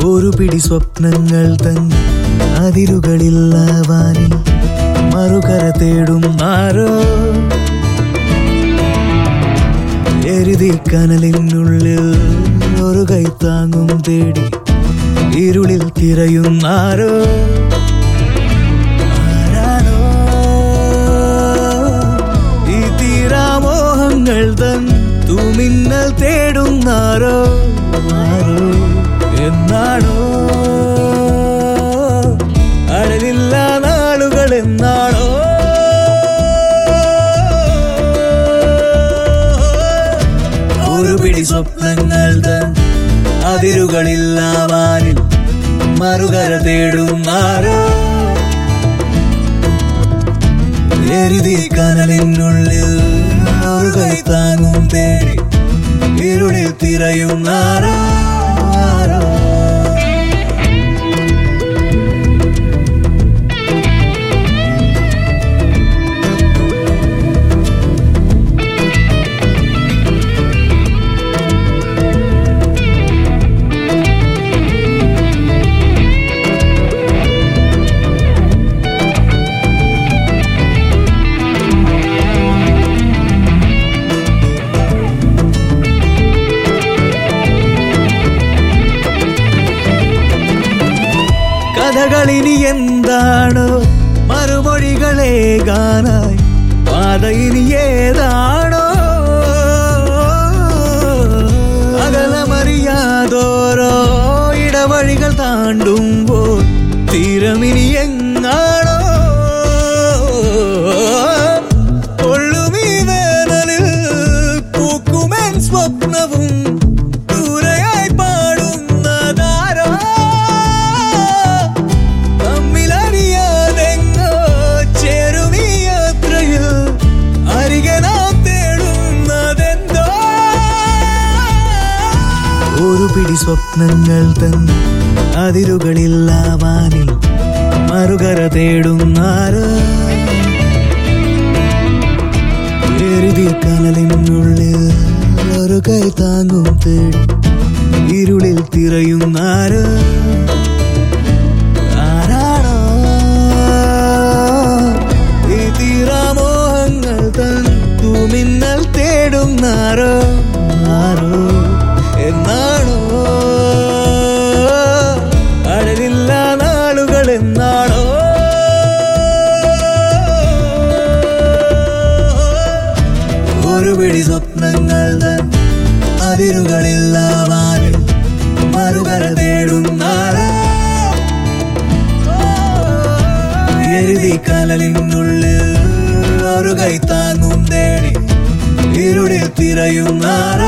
ഒരു പിടി സ്വപ്നങ്ങൾ തൻ അതിരുകളില്ലാവാനിൽ മറുകര തേടും ആരോ എരുതി കനലിനുള്ളിൽ ഒരു കൈ താങ്ങും തേടി ഇരുളിൽ തിരയുന്നാരോ ആരാണോ ഈ തീരാമോഹങ്ങൾ തൻ തൂമിന്നൽ തേടുന്നാരോ ആരോ എന്നാണോ അഴലില്ല നാളുകൾ എന്നാണോ ഒരു പിടി സ്വപ്നങ്ങൾ തൻ അതിരുകളില്ലാവാനിൽ മറുകര തേടുന്നാരോ എരുതി കനലിനുള്ളിൽ ഒരു കൈ താങ്ങും തേടി ഇരുളിൽ തിരയുന്നാരോ ആരോ കഥകളിനി എന്താണോ മറുമൊഴികളേകാനായി പാത ഇനി ഏതാണോ അകലമറിയാതോരോ ഇടവഴികൾ താണ്ടുമ്പോൾ തീരമിനി എങ്ങാണോ കൊള്ളുമീ വേനലിൽ പൂക്കുമെൻ സ്വപ്നവും ദൂരെയായി പാടുന്നതാരോ തമ്മിലറിയാതെങ്ങോ ചേരുമീ യാത്രയിൽ അരികെ നാം തേടുന്നതെന്തോ ഒരു പിടി സ്വപ്നങ്ങൾ തൻ അതിരുകളില്ലാവാനിൽ മറുകര തേടുന്നാരോ എരുതി കനലിനുള്ളിൽ ഒരു കൈ താങ്ങും തേടി ഇരുളിൽ തിരയുന്നാരോ ആരാണോ ഈ തീരാമോഹങ്ങൾ തൻ തൂമിന്നൽ തേടുന്നാരോ ആരോ എന്നാണോ അഴലില്ല നാളുകൾ എന്നാണോ ഒരു പിടി സ്വപ്നങ്ങൾ തൻ അതിരുകളില്ലാവാനിൽ മറുകര തേടുന്നാരോ എഴുതി കനലിനുള്ളിൽ ഒരു കൈ താങ്ങും തേടി ഇരുളിൽ തിരയുന്നാരോ